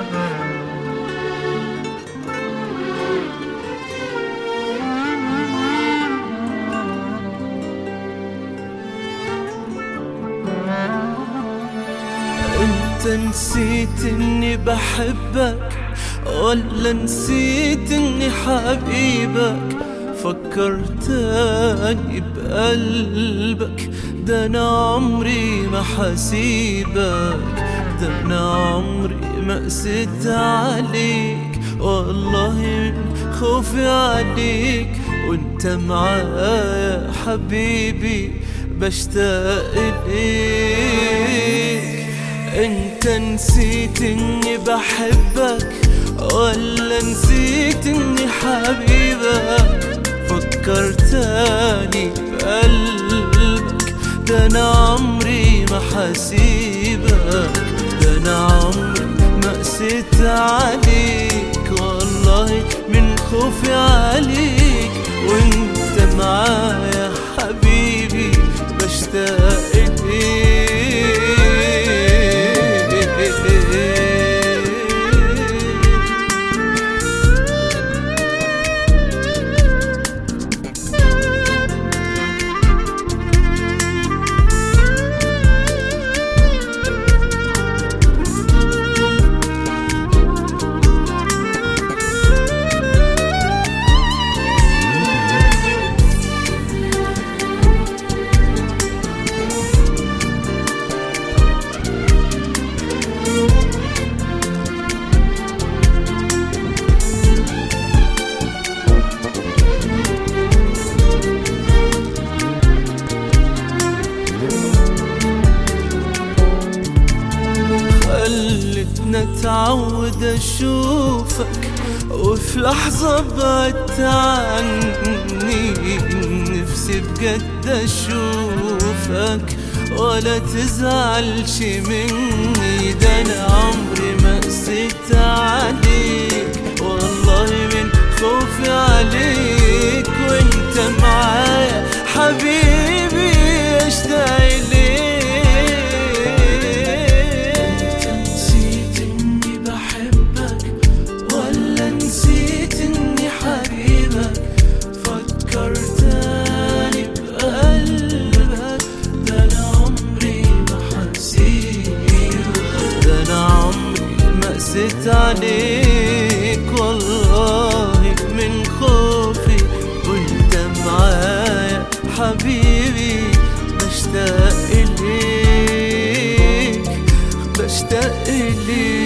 انت نسيت اني بحبك ولا نسيت اني حبيبك فكرتني بقلبك ده انا عمري ما حسيبك ده انا عمري ما قست عليك والله من خوفي عليك وانت معايا حبيبي بشتاق إليك انت نسيت اني بحبك ولا نسيت اني حبيبك فكرتني بقلبك ده انا عمري ما حسيبك ده انا عمري ما قسيت عليك والله من خوفي عليك وانت معايا حبيبي بشتاق إليك خلتنا اتعود اشوفك وفي لحظة بعدت عني نفسي بجد اشوفك ولا تزعلش مني ده انا عمري ما قسيت عليك والله من خوفي عليك وانت معايا حبيبي اشتاق اليك نسيت اني بحبك ولا نسيت اني حبيبك فكرتني بقلبك ده انا عمري ما حسيبك ده انا عمري ما قسيت عليك والله من خوفي وانت معايا حبيبي بشتاق اليك بشتاق اليك